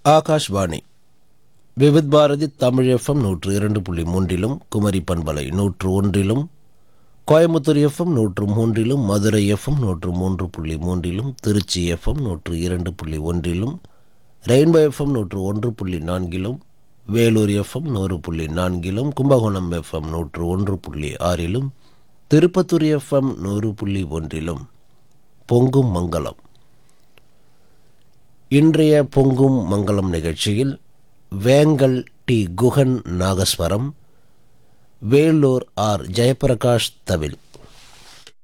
Akashvani Vividh Bharati Tamil FM நூற்று இரண்டு புள்ளி மூன்றிலும் குமரி பண்பலை நூற்று ஒன்றிலும் கோயம்புத்தூர் எஃப்எம் நூற்று மூன்றிலும் மதுரை எஃப்எம் நூற்று மூன்று புள்ளி மூன்றிலும் திருச்சி எஃப்எம் நூற்று இரண்டு புள்ளி ஒன்றிலும் ரெயின்போ எஃப்எம் நூற்று ஒன்று புள்ளி நான்கிலும் வேலூர் எஃப்எம் நூறு புள்ளி நான்கிலும் கும்பகோணம் எஃப்எம் நூற்று ஒன்று புள்ளி ஆறிலும் திருப்பத்தூர் எஃப்எம் நூறு புள்ளி ஒன்றிலும் பொங்கும் மங்களம் இன்றைய பொங்கும் மங்களம் நிகழ்ச்சியில் வேங்கல் டி குகன் நாகஸ்வரம் வேலூர் ஆர் ஜெயபிரகாஷ் தவில்